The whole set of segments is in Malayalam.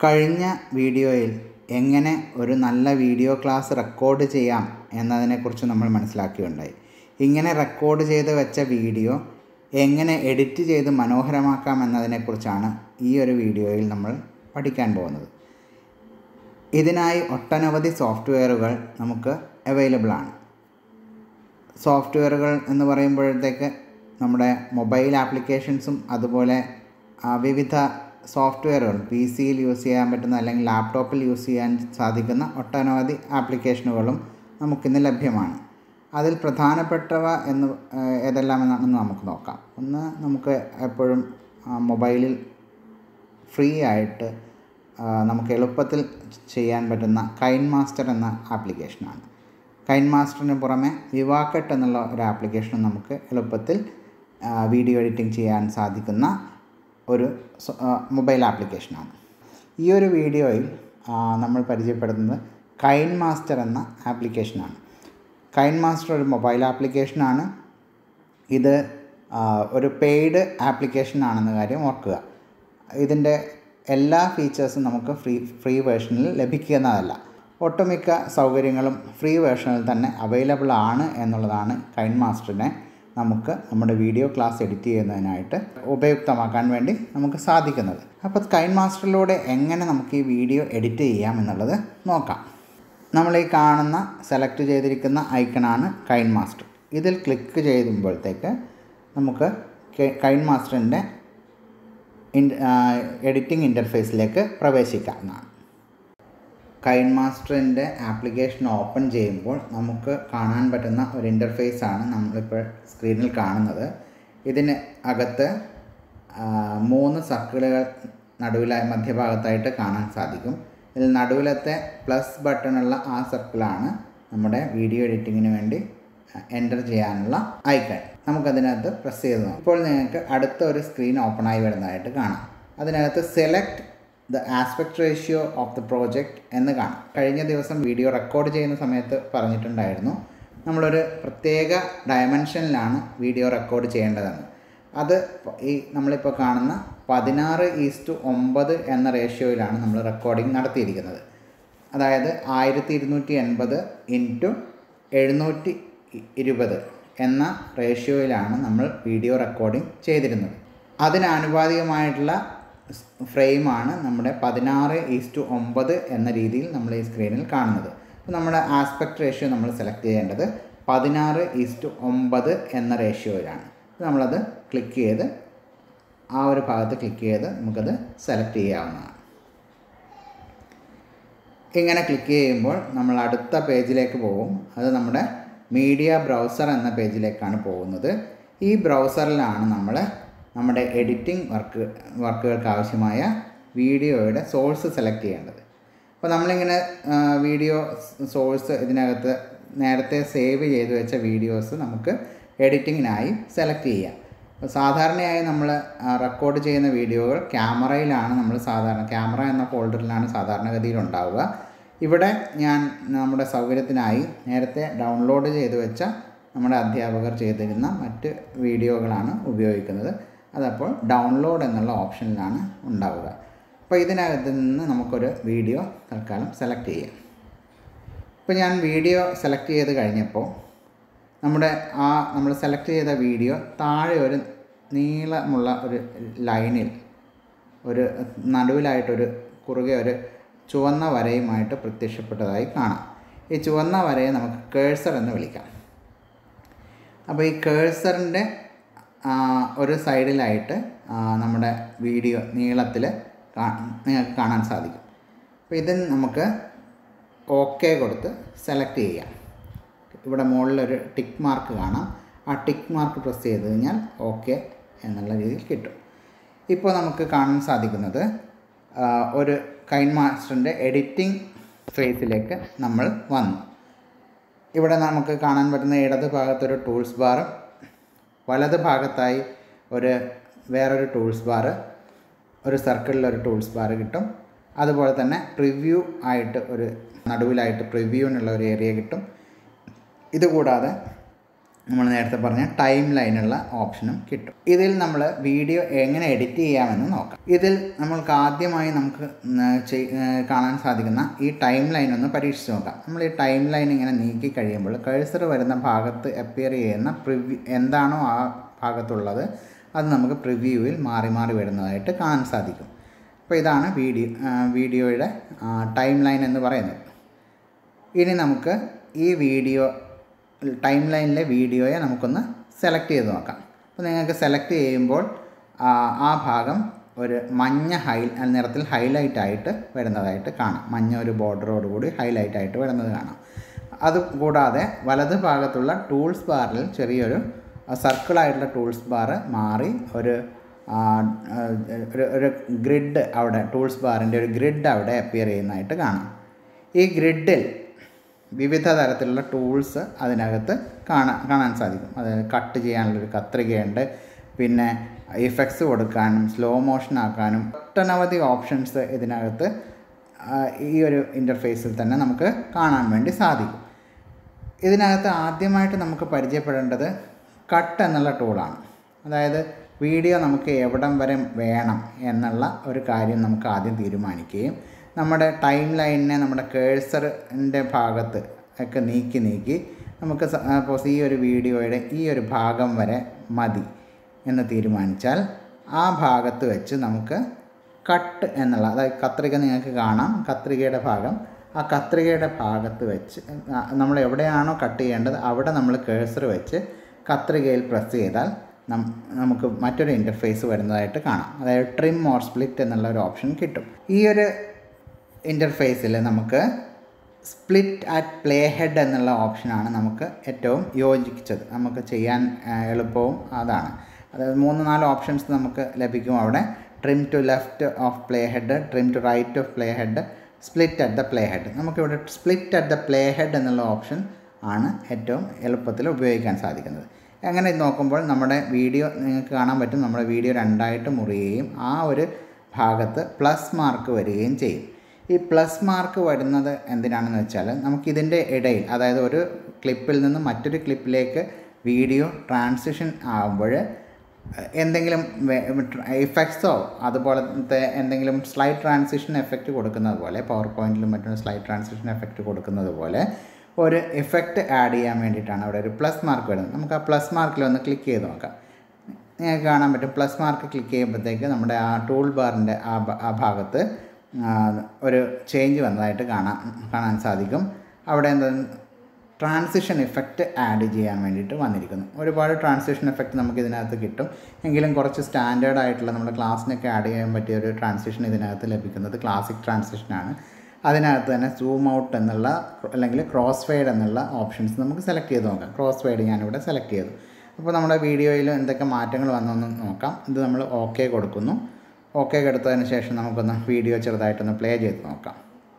കഴിഞ്ഞ വീഡിയോയിൽ എങ്ങനെ ഒരു നല്ല വീഡിയോ ക്ലാസ് റെക്കോർഡ് ചെയ്യാം എന്നതിനെക്കുറിച്ച് നമ്മൾ മനസ്സിലാക്കുകയുണ്ടായി ഇങ്ങനെ റെക്കോർഡ് ചെയ്ത് വെച്ച വീഡിയോ എങ്ങനെ എഡിറ്റ് ചെയ്ത് മനോഹരമാക്കാം എന്നതിനെക്കുറിച്ചാണ് ഈ ഒരു വീഡിയോയിൽ നമ്മൾ പഠിക്കാൻ പോകുന്നത് ഇതിനായി ഒട്ടനവധി സോഫ്റ്റ്വെയറുകൾ നമുക്ക് അവൈലബിൾ ആണ് സോഫ്റ്റ്വെയറുകൾ എന്ന് പറയുമ്പോഴത്തേക്ക് നമ്മുടെ മൊബൈൽ ആപ്ലിക്കേഷൻസും അതുപോലെ ആ, വിവിധ സോഫ്റ്റ്വെയറുകൾ പി സിയിൽ യൂസ് ചെയ്യാൻ പറ്റുന്ന അല്ലെങ്കിൽ ലാപ്ടോപ്പിൽ യൂസ് ചെയ്യാൻ സാധിക്കുന്ന ഒട്ടനവധി ആപ്ലിക്കേഷനുകളും നമുക്കിന്ന് ലഭ്യമാണ് അതിൽ പ്രധാനപ്പെട്ടവ എന്ന് ആ, ഏതെല്ലാമെന്നാണെന്ന് നമുക്ക് നോക്കാം ഒന്ന് നമുക്ക് എപ്പോഴും ആ, മൊബൈലിൽ ഫ്രീ ആയിട്ട് ആ, നമുക്ക് എളുപ്പത്തിൽ ചെയ്യാൻ പറ്റുന്ന കൈൻ മാസ്റ്റർ എന്ന ആപ്ലിക്കേഷനാണ് കൈൻ മാസ്റ്ററിന് പുറമെ വിവാക്കട്ട് എന്നുള്ള ഒരു ആപ്ലിക്കേഷനും നമുക്ക് എളുപ്പത്തിൽ ആ, വീഡിയോ എഡിറ്റിംഗ് ചെയ്യാൻ സാധിക്കുന്ന ഒരു സ- ആ, മൊബൈൽ ആപ്ലിക്കേഷനാണ് ഈ ഒരു വീഡിയോയിൽ ആ, നമ്മൾ പരിചയപ്പെടുന്നത് കൈൻ മാസ്റ്റർ എന്ന ആപ്ലിക്കേഷനാണ് കൈൻ മാസ്റ്റർ ഒരു മൊബൈൽ ആപ്ലിക്കേഷനാണ് ഇത് ആ, ഒരു പെയ്ഡ് ആപ്ലിക്കേഷൻ ആണെന്ന കാര്യം ഓർക്കുക ഇതിൻ്റെ എല്ലാ ഫീച്ചേഴ്സും നമുക്ക് ഫ്രീ ഫ്രീ വേർഷനിൽ ലഭിക്കുന്നതല്ല ഒട്ടുമിക്ക സൗകര്യങ്ങളും ഫ്രീ വേർഷനിൽ തന്നെ അവൈലബിൾ ആണ് എന്നുള്ളതാണ് കൈൻ മാസ്റ്ററിനെ നമുക്ക് നമ്മുടെ വീഡിയോ ക്ലാസ് എഡിറ്റ് ചെയ്യുന്നതിനായിട്ട് ഉപയുക്തമാക്കാൻ വേണ്ടി നമുക്ക് സാധിക്കുന്നത് അപ്പോൾ കൈൻ മാസ്റ്ററിലൂടെ എങ്ങനെ നമുക്ക് ഈ വീഡിയോ എഡിറ്റ് ചെയ്യാം എന്നുള്ളത് നോക്കാം നമ്മൾ ഈ കാണുന്ന സെലക്ട് ചെയ്തിരിക്കുന്ന ഐക്കണാണ് കൈൻ മാസ്റ്റർ ഇതിൽ ക്ലിക്ക് ചെയ്യുമ്പോഴത്തേക്ക് നമുക്ക് കെ- കൈൻ മാസ്റ്ററിൻ്റെ ഇൻ എഡിറ്റിംഗ് ഇൻ്റർഫേസിലേക്ക് പ്രവേശിക്കാവുന്നതാണ് കൈൻ മാസ്റ്ററിൻ്റെ ആപ്ലിക്കേഷൻ ഓപ്പൺ ചെയ്യുമ്പോൾ നമുക്ക് കാണാൻ പറ്റുന്ന ഒരു ഇൻ്റർഫേസ് ആണ് നമ്മളിപ്പോൾ സ്ക്രീനിൽ കാണുന്നത് ഇതിന് അകത്ത് ആ, മൂന്ന് സർക്കിളുകൾ നടുവിലായി മധ്യഭാഗത്തായിട്ട് കാണാൻ സാധിക്കും ഇതിൽ നടുവിലത്തെ പ്ലസ് ബട്ടണുള്ള ആ സർക്കിളാണ് നമ്മുടെ വീഡിയോ എഡിറ്റിങ്ങിന് വേണ്ടി എൻ്റർ ചെയ്യാനുള്ള ഐക്കൺ നമുക്കതിനകത്ത് പ്രസ് ചെയ്ത് നോക്കാം ഇപ്പോൾ നിങ്ങൾക്ക് അടുത്ത ഒരു സ്ക്രീൻ ഓപ്പൺ ആയി വരുന്നതായിട്ട് കാണാം അതിനകത്ത് select the aspect ratio of the project എന്ന് കാണാം കഴിഞ്ഞ ദിവസം വീഡിയോ റെക്കോർഡ് ചെയ്യുന്ന സമയത്ത് പറഞ്ഞിട്ടുണ്ടായിരുന്നു നമ്മളൊരു പ്രത്യേക ഡയമെൻഷനിലാണ് വീഡിയോ റെക്കോർഡ് ചെയ്യേണ്ടതെന്ന് അത് ഈ നമ്മളിപ്പോൾ കാണുന്ന പതിനാറ് ഈസ്റ്റു ഒമ്പത് എന്ന റേഷ്യോയിലാണ് നമ്മൾ റെക്കോർഡിംഗ് നടത്തിയിരിക്കുന്നത് അതായത് ആയിരത്തി ഇരുന്നൂറ്റി എൺപത് ഇൻറ്റു എഴുന്നൂറ്റി ഇരുപത് എന്ന റേഷ്യോയിലാണ് നമ്മൾ വീഡിയോ റെക്കോർഡിംഗ് ചെയ്തിരുന്നത് അതിനാനുപാതികമായിട്ടുള്ള ഫ്രെയിമാണ് നമ്മുടെ പതിനാറ് ഈസ്റ്റു ഒമ്പത് എന്ന രീതിയിൽ നമ്മൾ ഈ സ്ക്രീനിൽ കാണുന്നത് അപ്പോൾ നമ്മുടെ ആസ്പെക്ട് റേഷ്യോ നമ്മൾ സെലക്ട് ചെയ്യേണ്ടത് പതിനാറ് ഈസ്റ്റു ഒമ്പത് എന്ന റേഷ്യോയിലാണ് അപ്പോൾ നമ്മളത് ക്ലിക്ക് ചെയ്ത് ആ ഒരു ഭാഗത്ത് ക്ലിക്ക് ചെയ്ത് നമുക്കത് സെലക്ട് ചെയ്യാവുന്നതാണ് ഇങ്ങനെ ക്ലിക്ക് ചെയ്യുമ്പോൾ നമ്മൾ അടുത്ത പേജിലേക്ക് പോകും അത് നമ്മുടെ മീഡിയ ബ്രൗസർ എന്ന പേജിലേക്കാണ് പോകുന്നത് ഈ ബ്രൗസറിലാണ് നമ്മൾ നമ്മുടെ എഡിറ്റിംഗ് വർക്ക് വർക്കുകൾക്ക് ആവശ്യമായ വീഡിയോയുടെ സോഴ്സ് സെലക്ട് ചെയ്യേണ്ടത് അപ്പോൾ നമ്മളിങ്ങനെ ആ, വീഡിയോ സോഴ്സ് ഇതിനകത്ത് നേരത്തെ സേവ് ചെയ്ത് വെച്ച വീഡിയോസ് നമുക്ക് എഡിറ്റിങ്ങിനായി സെലക്ട് ചെയ്യാം അപ്പോൾ സാധാരണയായി നമ്മൾ റെക്കോർഡ് ചെയ്യുന്ന വീഡിയോകൾ ക്യാമറയിലാണ് നമ്മൾ സാധാരണ ക്യാമറ എന്ന ഫോൾഡറിലാണ് സാധാരണഗതിയിൽ ഉണ്ടാവുക ഇവിടെ ഞാൻ നമ്മുടെ സൗകര്യത്തിനായി നേരത്തെ ഡൗൺലോഡ് ചെയ്ത് വെച്ച നമ്മുടെ അധ്യാപകർ ചെയ്തിരുന്ന മറ്റ് വീഡിയോകളാണ് ഉപയോഗിക്കുന്നത് അതപ്പോൾ ഡൗൺലോഡ് എന്നുള്ള ഓപ്ഷനിലാണ് ഉണ്ടാവുക അപ്പോൾ ഇതിനകത്ത് നിന്ന് നമുക്കൊരു വീഡിയോ തൽക്കാലം സെലക്ട് ചെയ്യാം ഇപ്പോൾ ഞാൻ വീഡിയോ സെലക്ട് ചെയ്ത് കഴിഞ്ഞപ്പോൾ നമ്മുടെ ആ നമ്മൾ സെലക്ട് ചെയ്ത വീഡിയോ താഴെ ഒരു നീളമുള്ള ഒരു ലൈനിൽ ഒരു നടുവിലായിട്ടൊരു കുറുകെ ഒരു ചുവന്ന വരയുമായിട്ട് പ്രത്യക്ഷപ്പെട്ടതായി കാണാം ഈ ചുവന്ന വരയെ നമുക്ക് കേഴ്സർ എന്ന് വിളിക്കാം അപ്പോൾ ഈ കേഴ്സറിൻ്റെ ഒരു സൈഡിലായിട്ട് ആ, നമ്മുടെ വീഡിയോ നീളത്തിൽ നിങ്ങൾക്ക് കാണാൻ സാധിക്കും അപ്പോൾ ഇത് നമുക്ക് ഓക്കെ കൊടുത്ത് സെലക്ട് ചെയ്യാം ഇവിടെ മുകളിലൊരു ടിക്ക് മാർക്ക് കാണാം ആ ടിക്ക് മാർക്ക് പ്രസ് ചെയ്ത് കഴിഞ്ഞാൽ ഓക്കെ എന്നുള്ള രീതിയിൽ കിട്ടും ഇപ്പോൾ നമുക്ക് കാണാൻ സാധിക്കുന്നത് ആ, ഒരു കൈൻ മാസ്റ്ററിൻ്റെ എഡിറ്റിംഗ് ഫേസിലേക്ക് നമ്മൾ വന്നു ഇവിടെ നമുക്ക് കാണാൻ പറ്റുന്ന ഇടത് ഭാഗത്തൊരു ടൂൾസ് ബാറും വലത് ഭാഗത്തായി ഒരു വേറൊരു ടൂൾസ് ബാറ് ഒരു സർക്കിളിലൊരു ടൂൾസ് ബാർ കിട്ടും അതുപോലെ തന്നെ പ്രിവ്യൂ ആയിട്ട് ഒരു നടുവിലായിട്ട് പ്രിവ്യൂവിനുള്ള ഒരു ഏരിയ കിട്ടും ഇതുകൂടാതെ നമ്മൾ നേരത്തെ പറഞ്ഞ ടൈം ലൈനുള്ള ഓപ്ഷനും കിട്ടും ഇതിൽ നമ്മൾ വീഡിയോ എങ്ങനെ എഡിറ്റ് ചെയ്യാമെന്ന് നോക്കാം ഇതിൽ നമ്മൾക്ക് ആദ്യമായി നമുക്ക് കാണാൻ സാധിക്കുന്ന ഈ ടൈം ലൈൻ ഒന്ന് പരീക്ഷിച്ച് നോക്കാം നമ്മൾ ഈ ടൈം ലൈൻ ഇങ്ങനെ നീക്കി കഴിയുമ്പോൾ കഴ്സർ വരുന്ന ഭാഗത്ത് അപ്പിയർ ചെയ്യുന്ന പ്രിവ്യൂ എന്താണോ ആ ഭാഗത്തുള്ളത് അത് നമുക്ക് പ്രിവ്യൂവിൽ മാറി മാറി വരുന്നതായിട്ട് കാണാൻ സാധിക്കും അപ്പോൾ ഇതാണ് വീഡിയോ വീഡിയോയുടെ ടൈം ലൈൻ എന്ന് പറയുന്നത് ഇനി നമുക്ക് ഈ വീഡിയോ ടൈം ലൈനിലെ വീഡിയോയെ നമുക്കൊന്ന് സെലക്ട് ചെയ്ത് നോക്കാം അപ്പോൾ നിങ്ങൾക്ക് സെലക്ട് ചെയ്യുമ്പോൾ ആ ഭാഗം ഒരു മഞ്ഞ ഹൈ നിറത്തിൽ ഹൈലൈറ്റ് ആയിട്ട് വരുന്നതായിട്ട് കാണാം മഞ്ഞ ഒരു ബോർഡറോടുകൂടി ഹൈലൈറ്റ് ആയിട്ട് വരുന്നത് കാണാം അത് കൂടാതെ വലത് ഭാഗത്തുള്ള ടൂൾസ് ബാറിൽ ചെറിയൊരു സർക്കിളായിട്ടുള്ള ടൂൾസ് ബാർ മാറി ഒരു ഒരു ഒരു ഗ്രിഡ് അവിടെ ടൂൾസ് ബാറിൻ്റെ ഒരു ഗ്രിഡ് അവിടെ അപ്പിയർ ചെയ്യുന്നതായിട്ട് കാണാം ഈ ഗ്രിഡിൽ വിവിധ തരത്തിലുള്ള ടൂൾസ് അതിനകത്ത് കാണാൻ കാണാൻ സാധിക്കും അതായത് കട്ട് ചെയ്യാനുള്ളൊരു കത്രികയുണ്ട് പിന്നെ ഇഫക്ട്സ് കൊടുക്കാനും സ്ലോ മോഷൻ ആക്കാനും ഒട്ടനവധി ഓപ്ഷൻസ് ഇതിനകത്ത് ഈ ഒരു ഇൻ്റർഫേസിൽ തന്നെ നമുക്ക് കാണാൻ വേണ്ടി സാധിക്കും ഇതിനകത്ത് ആദ്യമായിട്ട് നമുക്ക് പരിചയപ്പെടേണ്ടത് കട്ട് എന്നുള്ള ടൂളാണ് അതായത് വീഡിയോ നമുക്ക് എവിടം വരെ വേണം എന്നുള്ള ഒരു കാര്യം നമുക്ക് ആദ്യം തീരുമാനിക്കുകയും നമ്മുടെ ടൈം ലൈനിനെ നമ്മുടെ കേഴ്സറിൻ്റെ ഭാഗത്ത് ഒക്കെ നീക്കി നീക്കി നമുക്ക് സപ്പോസ് ഈ ഒരു വീഡിയോയുടെ ഈ ഒരു ഭാഗം വരെ മതി എന്ന് തീരുമാനിച്ചാൽ ആ ഭാഗത്ത് വെച്ച് നമുക്ക് കട്ട് എന്നുള്ള അതായത് കത്രിക നിങ്ങൾക്ക് കാണാം കത്രികയുടെ ഭാഗം ആ കത്രികയുടെ ഭാഗത്ത് വെച്ച് നമ്മൾ എവിടെയാണോ കട്ട് ചെയ്യേണ്ടത് അവിടെ നമ്മൾ കേഴ്സർ വെച്ച് കത്രികയിൽ പ്രസ് ചെയ്താൽ നമുക്ക് മറ്റൊരു ഇൻ്റർഫേസ് വരുന്നതായിട്ട് കാണാം അതായത് ട്രിം ഓർ സ്പ്ലിറ്റ് എന്നുള്ള ഒരു ഓപ്ഷൻ കിട്ടും ഈ ഒരു ഇൻ്റർഫേസിൽ നമുക്ക് സ്പ്ലിറ്റ് അറ്റ് പ്ലേ ഹെഡ് എന്നുള്ള ഓപ്ഷനാണ് നമുക്ക് ഏറ്റവും യോജിച്ചത് നമുക്ക് ചെയ്യാൻ എളുപ്പവും അതാണ് അതായത് മൂന്ന് നാല് ഓപ്ഷൻസ് നമുക്ക് ലഭിക്കും അവിടെ trim to left of play head trim to right of play head split at the play head നമുക്കിവിടെ split at the play head എന്നുള്ള ഓപ്ഷൻ ആണ് ഏറ്റവും എളുപ്പത്തിൽ ഉപയോഗിക്കാൻ സാധിക്കുന്നത് അങ്ങനെ നോക്കുമ്പോൾ നമ്മുടെ വീഡിയോ നിങ്ങൾക്ക് കാണാൻ പറ്റും നമ്മുടെ വീഡിയോ രണ്ടായിട്ട് മുറിയുകയും ആ ഒരു ഭാഗത്ത് പ്ലസ് മാർക്ക് വരികയും ചെയ്യും ഈ പ്ലസ് മാർക്ക് വരുന്നത് എന്തിനാണെന്ന് വെച്ചാൽ നമുക്കിതിൻ്റെ ഇടയിൽ അതായത് ഒരു ക്ലിപ്പിൽ നിന്ന് മറ്റൊരു ക്ലിപ്പിലേക്ക് വീഡിയോ ട്രാൻസിഷൻ ആകുമ്പോൾ എന്തെങ്കിലും ഇഫക്ട്സോ അതുപോലത്തെ എന്തെങ്കിലും സ്ലൈഡ് ട്രാൻസിഷൻ എഫക്റ്റ് കൊടുക്കുന്നത് പോലെ പവർ പോയിൻറ്റിലും മറ്റും സ്ലൈഡ് ട്രാൻസിഷൻ എഫക്റ്റ് കൊടുക്കുന്നത് പോലെ ഒരു എഫക്റ്റ് ആഡ് ചെയ്യാൻ വേണ്ടിയിട്ടാണ് അവിടെ ഒരു പ്ലസ് മാർക്ക് വരുന്നത് നമുക്ക് ആ പ്ലസ് മാർക്കിൽ ഒന്ന് ക്ലിക്ക് ചെയ്ത് നോക്കാം നിങ്ങൾക്ക് കാണാൻ പറ്റും പ്ലസ് മാർക്ക് ക്ലിക്ക് ചെയ്യുമ്പോഴത്തേക്ക് നമ്മുടെ ആ ടൂൾ ബാറിൻ്റെ ആ ആ ഭാഗത്ത് ഒരു ചേഞ്ച് വന്നതായിട്ട് കാണാൻ കാണാൻ സാധിക്കും അവിടെ എന്താ ട്രാൻസിഷൻ എഫക്റ്റ് ആഡ് ചെയ്യാൻ വേണ്ടിയിട്ട് വന്നിരിക്കുന്നു ഒരുപാട് ട്രാൻസിഷൻ എഫക്റ്റ് നമുക്ക് ഇതിനകത്ത് കിട്ടും എങ്കിലും കുറച്ച് സ്റ്റാൻഡേർഡ് ആയിട്ടുള്ള നമ്മുടെ ക്ലാസ്സിനൊക്കെ ആഡ് ചെയ്യാൻ പറ്റിയ ഒരു ട്രാൻസിഷൻ ഇതിനകത്ത് ലഭിക്കുന്നത് ക്ലാസിക് ട്രാൻസിഷനാണ് അതിനകത്ത് തന്നെ സൂം ഔട്ട് എന്നുള്ള അല്ലെങ്കിൽ ക്രോസ് ഫെയ്ഡ് എന്നുള്ള ഓപ്ഷൻസ് നമുക്ക് സെലക്ട് ചെയ്ത് നോക്കാം ക്രോസ് ഫെയ്ഡ് ഞാനിവിടെ സെലക്ട് ചെയ്തു അപ്പോൾ നമ്മുടെ വീഡിയോയിൽ എന്തൊക്കെ മാറ്റങ്ങൾ വന്നൊന്ന് നോക്കാം ഇത് നമ്മൾ ഓക്കെ കൊടുക്കുന്നു ഓക്കെ കൊടുത്തതിന് ശേഷം നമുക്കൊന്ന് വീഡിയോ ചെറുതായിട്ടൊന്ന് പ്ലേ ചെയ്ത് നോക്കാം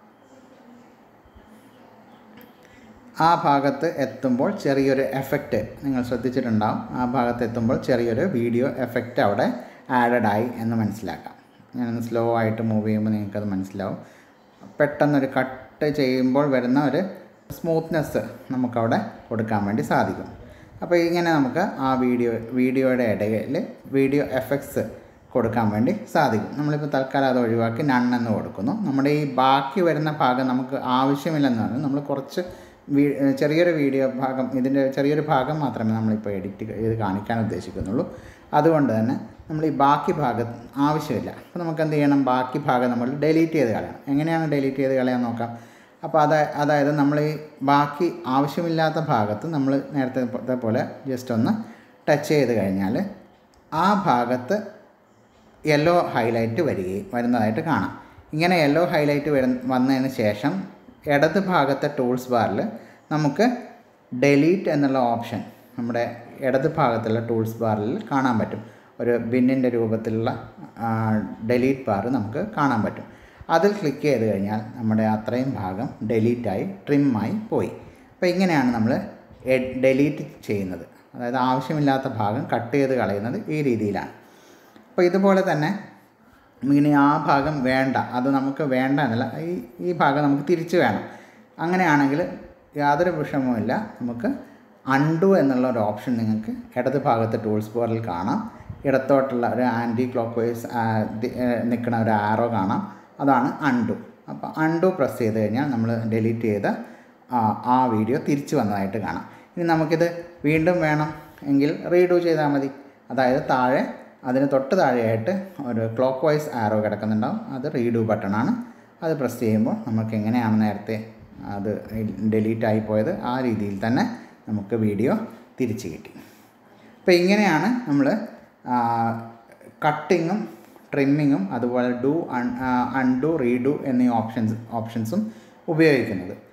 ആ ഭാഗത്ത് എത്തുമ്പോൾ ചെറിയൊരു എഫക്റ്റ് നിങ്ങൾ ശ്രദ്ധിച്ചിട്ടുണ്ടാവും ആ ഭാഗത്ത് എത്തുമ്പോൾ ചെറിയൊരു വീഡിയോ എഫക്റ്റ് അവിടെ ആഡഡ് ആയി എന്ന് മനസ്സിലാക്കാം ഞാനൊന്ന് സ്ലോ ആയിട്ട് മൂവ് ചെയ്യുമ്പോൾ നിങ്ങൾക്കത് മനസ്സിലാവും പെട്ടെന്നൊരു കട്ട് ചെയ്യുമ്പോൾ വരുന്ന ഒരു സ്മൂത്ത്നെസ് നമുക്കവിടെ കൊടുക്കാൻ വേണ്ടി സാധിക്കും അപ്പോൾ ഇങ്ങനെ നമുക്ക് ആ വീഡിയോ വീഡിയോയുടെ ഇടയിൽ വീഡിയോ എഫക്ട്സ് കൊടുക്കാൻ വേണ്ടി സാധിക്കും നമ്മളിപ്പോൾ തൽക്കാലം അത് ഒഴിവാക്കി നണ്ണെന്ന് കൊടുക്കുന്നു നമ്മുടെ ഈ ബാക്കി വരുന്ന ഭാഗം നമുക്ക് ആവശ്യമില്ലെന്നാണ് നമ്മൾ കുറച്ച് വീ ചെറിയൊരു വീഡിയോ ഭാഗം ഇതിൻ്റെ ചെറിയൊരു ഭാഗം മാത്രമേ നമ്മളിപ്പോൾ എഡിറ്റ് ചെയ്ത് കാണിക്കാൻ ഉദ്ദേശിക്കുന്നുള്ളൂ അതുകൊണ്ട് തന്നെ നമ്മൾ ഈ ബാക്കി ഭാഗം ആവശ്യമില്ല അപ്പോൾ നമുക്ക് എന്ത് ചെയ്യണം ബാക്കി ഭാഗം നമ്മൾ ഡിലീറ്റ് ചെയ്ത് കളയണം എങ്ങനെയാണ് ഡിലീറ്റ് ചെയ്ത് കളയാൻ നോക്കാം അപ്പോൾ അത് അതായത് നമ്മൾ ഈ ബാക്കി ആവശ്യമില്ലാത്ത ഭാഗത്ത് നമ്മൾ നേരത്തെ പോലെ ജസ്റ്റ് ഒന്ന് ടച്ച് ചെയ്ത് കഴിഞ്ഞാൽ ആ ഭാഗത്ത് യെല്ലോ ഹൈലൈറ്റ് വരികയും വരുന്നതായിട്ട് കാണാം ഇങ്ങനെ യെല്ലോ ഹൈലൈറ്റ് വരു വന്നതിന് ശേഷം ഇടത് ഭാഗത്തെ ടൂൾസ് ബാറിൽ നമുക്ക് ഡെലീറ്റ് എന്നുള്ള ഓപ്ഷൻ നമ്മുടെ ഇടത് ഭാഗത്തുള്ള ടൂൾസ് ബാറിൽ കാണാൻ പറ്റും ഒരു ബിന്നിൻ്റെ രൂപത്തിലുള്ള ഡെലീറ്റ് ബാർ നമുക്ക് കാണാൻ പറ്റും അതിൽ ക്ലിക്ക് ചെയ്ത് കഴിഞ്ഞാൽ നമ്മുടെ അത്രയും ഭാഗം ഡെലീറ്റായി ട്രിമ്മായി പോയി അപ്പോൾ ഇങ്ങനെയാണ് നമ്മൾ ഡെലീറ്റ് ചെയ്യുന്നത് അതായത് ആവശ്യമില്ലാത്ത ഭാഗം കട്ട് ചെയ്ത് കളയുന്നത് ഈ രീതിയിലാണ് അപ്പോൾ ഇതുപോലെ തന്നെ ഇങ്ങനെ ആ ഭാഗം വേണ്ട അത് നമുക്ക് വേണ്ട എന്നല്ല ഈ ഈ ഭാഗം നമുക്ക് തിരിച്ചു വേണം അങ്ങനെയാണെങ്കിൽ യാതൊരു വിഷമവുമില്ല നമുക്ക് അൺഡു എന്നുള്ള ഒരു ഓപ്ഷൻ നിങ്ങൾക്ക് ഇടത് ഭാഗത്ത് ടൂൾസ് ബാറിൽ കാണാം ഇടത്തോട്ടുള്ള ഒരു ആൻറ്റി ക്ലോക്ക് വൈസ് നിൽക്കുന്ന ഒരു ആറോ കാണാം അതാണ് അൺഡു അപ്പോൾ അൺഡു പ്രസ് ചെയ്ത് കഴിഞ്ഞാൽ നമ്മൾ ഡിലീറ്റ് ചെയ്ത ആ, ആ വീഡിയോ തിരിച്ചു വന്നതായിട്ട് കാണാം ഇനി നമുക്കിത് വീണ്ടും വേണം എങ്കിൽ റീഡു ചെയ്താൽ മതി അതായത് താഴെ അതിന് തൊട്ട് താഴെയായിട്ട് ഒരു ക്ലോക്ക് വൈസ് ആരോ കിടക്കുന്നുണ്ടാവും അത് റീഡു ബട്ടണാണ് അത് പ്രസ് ചെയ്യുമ്പോൾ നമുക്ക് എങ്ങനെയാണ് നേരത്തെ അത് ഡിലീറ്റ് ആയിപ്പോയത് ആ രീതിയിൽ തന്നെ നമുക്ക് വീഡിയോ തിരിച്ച് കിട്ടി അപ്പോൾ ഇങ്ങനെയാണ് നമ്മൾ കട്ടിങ്ങും ട്രിമ്മിങ്ങും അതുപോലെ ഡു അൺ അൺഡു റീഡു എന്നീ ഓപ്ഷൻസ് ഓപ്ഷൻസും ഉപയോഗിക്കുന്നത്